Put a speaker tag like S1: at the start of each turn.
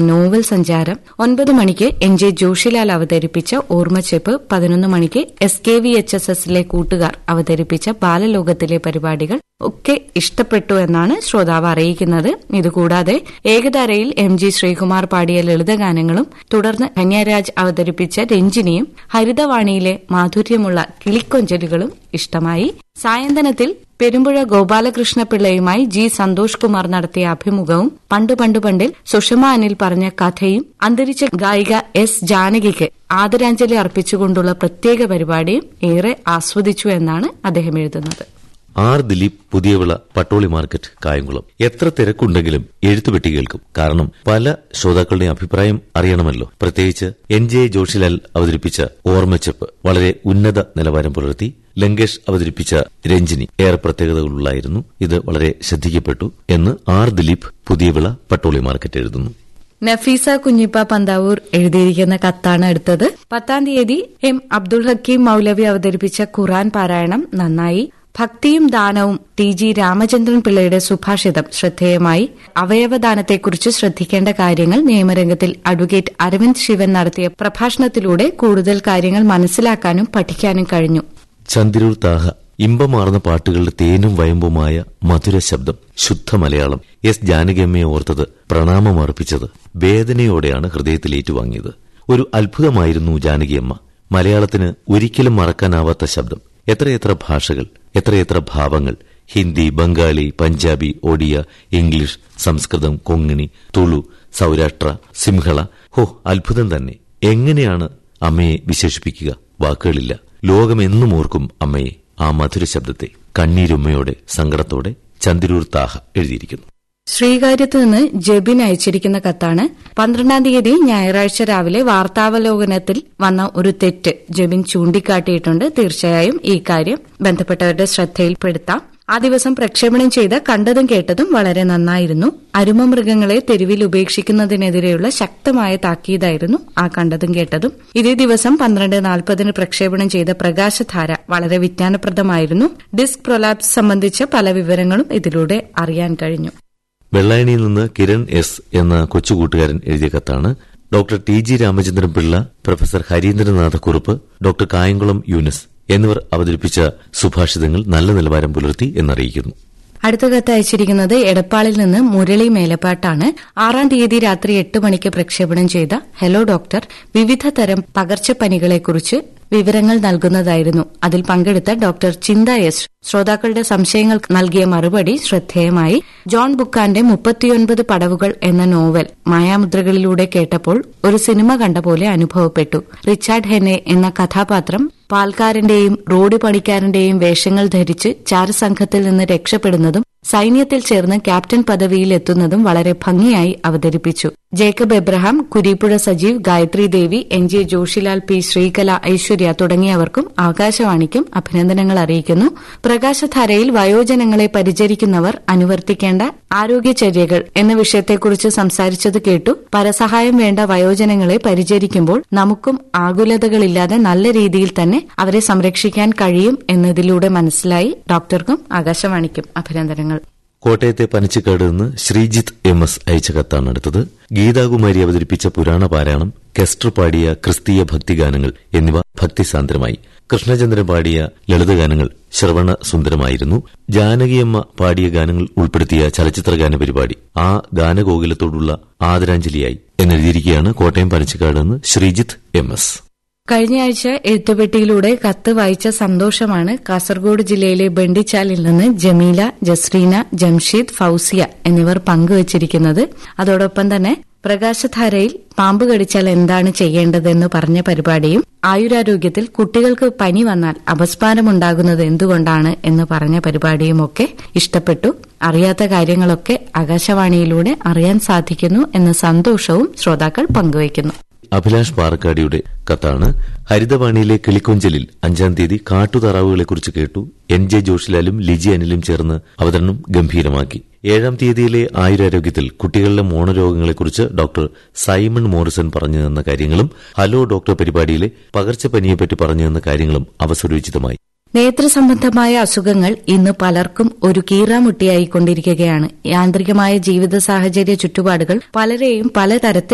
S1: novel സഞ്ചാരം ഒൻപത് മണിക്ക് എൻ ജെ ജോഷിലാൽ അവതരിപ്പിച്ച ഓർമ്മച്ചെപ്പ് പതിനൊന്ന് മണിക്ക് S K V H S എസിലെ കൂട്ടുകാർ അവതരിപ്പിച്ച ബാലലോകത്തിലെ പരിപാടികൾ ഒക്കെ ഇഷ്ടപ്പെട്ടു എന്നാണ് ശ്രോതാവ് അറിയിക്കുന്നത് ഇതുകൂടാതെ ഏകധാരയിൽ എം ജി ശ്രീകുമാർ പാടിയ ലളിതഗാനങ്ങളും തുടർന്ന് ധന്യരാജ് അവതരിപ്പിച്ച രഞ്ജിനിയും ഹരിതവാണിയിലെ മാധുര്യമുള്ള കിളിക്കൊഞ്ചലുകളും ഇഷ്ടമായി സായന്തനത്തിൽ പെരുമ്പുഴ ഗോപാലകൃഷ്ണപിള്ളയുമായി ജി സന്തോഷ് കുമാർ നടത്തിയ അഭിമുഖവും പണ്ടു പണ്ടു പണ്ടിൽ സുഷമ അനിൽ പറഞ്ഞ കഥയും അന്തരിച്ച ഗായിക എസ് ജാനകിക്ക് ആദരാഞ്ജലി അർപ്പിച്ചുകൊണ്ടുള്ള പ്രത്യേക പരിപാടിയും ഏറെ ആസ്വദിച്ചു എന്നാണ് അദ്ദേഹം എഴുതുന്നത്
S2: ആർ ദിലീപ് പുതിയവിള പട്ടോളി മാർക്കറ്റ് കായംകുളം എത്ര തിരക്കുണ്ടെങ്കിലും എഴുത്തുപെട്ടി കേൾക്കും കാരണം പല ശ്രോതാക്കളുടെ അഭിപ്രായം അറിയണമല്ലോ പ്രത്യേകിച്ച് എൻ ജെ ജോഷിലാൽ അവതരിപ്പിച്ച ഓർമ്മച്ചെപ്പ് വളരെ ഉന്നത നിലവാരം പുലർത്തി ലങ്കേഷ് അവതരിപ്പിച്ച രഞ്ജിനി ഏറെ പ്രത്യേകതകളുള്ളായിരുന്നു ഇത് വളരെ ശ്രദ്ധിക്കപ്പെട്ടു എന്ന് ആർ ദിലീപ് പുതിയവിള പട്ടോളി മാർക്കറ്റ് എഴുതുന്നു
S1: നഫീസ കുഞ്ഞിപ്പ പന്താവൂർ എഴുതിയിരിക്കുന്ന കത്താണ് അടുത്തത് പത്താം തീയതി എം അബ്ദുൾ ഹക്കീം മൌലവി അവതരിപ്പിച്ച ഖുറാൻ പാരായണം നന്നായി ഭക്തിയും ദാനവും ടി ജി രാമചന്ദ്രൻ പിള്ളയുടെ സുഭാഷിതം ശ്രദ്ധേയമായി അവയവദാനത്തെക്കുറിച്ച് ശ്രദ്ധിക്കേണ്ട കാര്യങ്ങൾ നിയമരംഗത്തിൽ അഡ്വക്കേറ്റ് അരവിന്ദ് ശിവൻ നടത്തിയ പ്രഭാഷണത്തിലൂടെ കൂടുതൽ കാര്യങ്ങൾ മനസ്സിലാക്കാനും പഠിക്കാനും കഴിഞ്ഞു
S2: ചന്ദിരൂർ താഹ ഇമ്പമാർന്ന പാട്ടുകളുടെ തേനും വയമ്പുമായ മധുര ശബ്ദം ശുദ്ധ മലയാളം എസ് ജാനകിയമ്മയെ ഓർത്തത് പ്രണാമം അർപ്പിച്ചത് വേദനയോടെയാണ് ഹൃദയത്തിൽ ഏറ്റുവാങ്ങിയത് ഒരു അത്ഭുതമായിരുന്നു ജാനകിയമ്മ മലയാളത്തിന് ഒരിക്കലും മറക്കാനാവാത്ത ശബ്ദം എത്രയെത്ര ഭാഷകൾ എത്രയെത്ര ഭാവങ്ങൾ ഹിന്ദി ബംഗാളി പഞ്ചാബി ഒഡിയ ഇംഗ്ലീഷ് സംസ്കൃതം കൊങ്ങിണി തുളു സൌരാഷ്ട്ര സിംഹള ഹോ അത്ഭുതം തന്നെ എങ്ങനെയാണ് അമ്മയെ വിശേഷിപ്പിക്കുക വാക്കുകളില്ല ലോകമെന്നും ഓർക്കും അമ്മയെ ആ മധുര ശബ്ദത്തെ കണ്ണീരുമ്മയോടെ സങ്കടത്തോടെ ചന്ദിരൂർ താഹ എഴുതിയിരിക്കുന്നു
S1: ശ്രീകാര്യത്ത് നിന്ന് ജബിൻ അയച്ചിരിക്കുന്ന കത്താണ് പന്ത്രണ്ടാം തീയതി ഞായറാഴ്ച രാവിലെ വാർത്താവലോകനത്തിൽ വന്ന ഒരു തെറ്റ് ജബിൻ ചൂണ്ടിക്കാട്ടിയിട്ടുണ്ട് തീർച്ചയായും ഈ കാര്യം ബന്ധപ്പെട്ടവരുടെ ശ്രദ്ധയിൽപ്പെടുത്താം ആ ദിവസം പ്രക്ഷേപണം ചെയ്ത കണ്ടതും കേട്ടതും വളരെ നന്നായിരുന്നു അരുമമൃഗങ്ങളെ തെരുവിൽ ഉപേക്ഷിക്കുന്നതിനെതിരെയുള്ള ശക്തമായ താക്കീതായിരുന്നു ആ കണ്ടതും കേട്ടതും ഇതേ ദിവസം പന്ത്രണ്ട് നാൽപ്പതിന് പ്രക്ഷേപണം ചെയ്ത പ്രകാശധാര വളരെ വിജ്ഞാനപ്രദമായിരുന്നു ഡിസ്ക് പ്രൊലാപ്സ് സംബന്ധിച്ച പല വിവരങ്ങളും ഇതിലൂടെ അറിയാൻ കഴിഞ്ഞു
S2: വെള്ളായണിയിൽ നിന്ന് കിരൺ എസ് എന്ന കൊച്ചുകൂട്ടുകാരൻ എഴുതിയ കത്താണ് doctor T G Ramachandran Pillai professor Harindranatha Kurup doctor Kayamkulam Yunus എന്നിവർ അവതരിപ്പിച്ച സുഭാഷിതങ്ങൾ നല്ല നിലവാരം പുലർത്തി എന്നറിയിക്കുന്നു
S1: അടുത്ത കത്ത് അയച്ചിരിക്കുന്നത് എടപ്പാളിൽ നിന്ന് മുരളി മേലപ്പാട്ടാണ് ആറാം തീയതി രാത്രി എട്ട് മണിക്ക് പ്രക്ഷേപണം ചെയ്ത ഹലോ ഡോക്ടർ വിവിധ തരം പകർച്ചപ്പനികളെക്കുറിച്ച് വിവരങ്ങൾ നൽകുന്നതായിരുന്നു അതിൽ പങ്കെടുത്ത ഡോക്ടർ ചിന്ത എസ് ശ്രോതാക്കളുടെ സംശയങ്ങൾക്ക് നൽകിയ മറുപടി ശ്രദ്ധേയമായി ജോൺ ബുക്കാന്റെ മുപ്പത്തിയൊൻപത് പടവുകൾ എന്ന നോവൽ മായാമുദ്രകളിലൂടെ കേട്ടപ്പോൾ ഒരു സിനിമ കണ്ട പോലെ അനുഭവപ്പെട്ടു റിച്ചാർഡ് ഹെന്നെ എന്ന കഥാപാത്രം പാൽക്കാരന്റെയും റോഡ് പണിക്കാരന്റെയും വേഷങ്ങൾ ധരിച്ച് ചാരസംഘത്തിൽ നിന്ന് രക്ഷപ്പെടുന്നതും സൈന്യത്തിൽ ചേർന്ന് ക്യാപ്റ്റൻ പദവിയിൽ എത്തുന്നതും വളരെ ഭംഗിയായി അവതരിപ്പിച്ചു Jacob Abraham Kureepuzha Sajeev Gayathri Devi N J Joshilal P Sreekala Aishwarya തുടങ്ങിയവർക്കും ആകാശവാണിക്കും അഭിനന്ദനങ്ങൾ അറിയിക്കുന്നു പ്രകാശധാരയിൽ വയോജനങ്ങളെ പരിചരിക്കുന്നവർ അനുവർത്തിക്കേണ്ട ആരോഗ്യചര്യകൾ എന്ന വിഷയത്തെക്കുറിച്ച് സംസാരിച്ചത് കേട്ടു പരസഹായം വേണ്ട വയോജനങ്ങളെ പരിചരിക്കുമ്പോൾ നമുക്കും ആകുലതകളില്ലാതെ നല്ല രീതിയിൽ തന്നെ അവരെ സംരക്ഷിക്കാൻ കഴിയും എന്നതിലൂടെ മനസ്സിലായി ഡോക്ടർക്കും ആകാശവാണിക്കും അഭിനന്ദനങ്ങൾ
S2: കോട്ടയത്തെ പനച്ചിക്കാട് നിന്ന് ശ്രീജിത്ത് എം എസ് അയച്ച കത്താണ് അടുത്തത് ഗീതാകുമാരി അവതരിപ്പിച്ച പുരാണ പാരായണം കെസ്റ്റർ പാടിയ ക്രിസ്തീയ ഭക്തിഗാനങ്ങൾ എന്നിവ ഭക്തിസാന്ദ്രമായി കൃഷ്ണചന്ദ്രൻ പാടിയ ലളിതഗാനങ്ങൾ ശ്രവണ സുന്ദരമായിരുന്നു ജാനകിയമ്മ പാടിയ ഗാനങ്ങൾ ഉൾപ്പെടുത്തിയ ചലച്ചിത്രഗാന പരിപാടി ആ ഗാനഗോകുലത്തോടുള്ള ആദരാഞ്ജലിയായി എന്നെഴുതിയിരിക്കുകയാണ് കോട്ടയം പനച്ചിക്കാട് നിന്ന് ശ്രീജിത്ത് എം എസ്
S1: കഴിഞ്ഞയാഴ്ച എഴുത്തുപെട്ടിയിലൂടെ കത്ത് വായിച്ച സന്തോഷമാണ് കാസർഗോഡ് ജില്ലയിലെ ബണ്ടിച്ചാലിൽ നിന്ന് ജമീല ജസ്രീന ജംഷീദ് ഫൌസിയ എന്നിവർ പങ്കുവച്ചിരിക്കുന്നത് അതോടൊപ്പം തന്നെ പ്രകാശധാരയിൽ പാമ്പ് കടിച്ചാൽ എന്താണ് ചെയ്യേണ്ടതെന്ന് പറഞ്ഞ പരിപാടിയും ആയുരാരോഗ്യത്തിൽ കുട്ടികൾക്ക് പനി വന്നാൽ അപസ്മാരമുണ്ടാകുന്നത് എന്തുകൊണ്ടാണ് എന്ന് പറഞ്ഞ പരിപാടിയുമൊക്കെ ഇഷ്ടപ്പെട്ടു അറിയാത്ത കാര്യങ്ങളൊക്കെ ആകാശവാണിയിലൂടെ അറിയാൻ സാധിക്കുന്നു എന്ന സന്തോഷവും ശ്രോതാക്കൾ പങ്കുവയ്ക്കുന്നു
S2: അഭിലാഷ് പാറക്കാടിയുടെ കത്താണ് ഹരിതവാണിയിലെ കിളിക്കൊഞ്ചലിൽ അഞ്ചാം തീയതി കാട്ടുതാറാവുകളെക്കുറിച്ച് കേട്ടു എൻ ജെ ജോഷിലാലും ലിജി അനിലും ചേർന്ന് അവതരണം ഗംഭീരമാക്കി ഏഴാം തീയതിയിലെ ആയുരാരോഗ്യത്തിൽ കുട്ടികളിലെ മോണരോഗങ്ങളെക്കുറിച്ച് ഡോക്ടർ സൈമൺ മോറിസൺ പറഞ്ഞു തന്ന കാര്യങ്ങളും ഹലോ ഡോക്ടർ പരിപാടിയിലെ പകർച്ചപ്പനിയെപ്പറ്റി പറഞ്ഞു തന്ന കാര്യങ്ങളും അവസരോചിതമായി
S1: നേത്രസംബന്ധമായ അസുഖങ്ങൾ ഇന്ന് പലർക്കും ഒരു കീറാമുട്ടിയായിക്കൊണ്ടിരിക്കുകയാണ് യാന്ത്രികമായ ജീവിത സാഹചര്യ ചുറ്റുപാടുകൾ പലരെയും പലതരത്തിൽ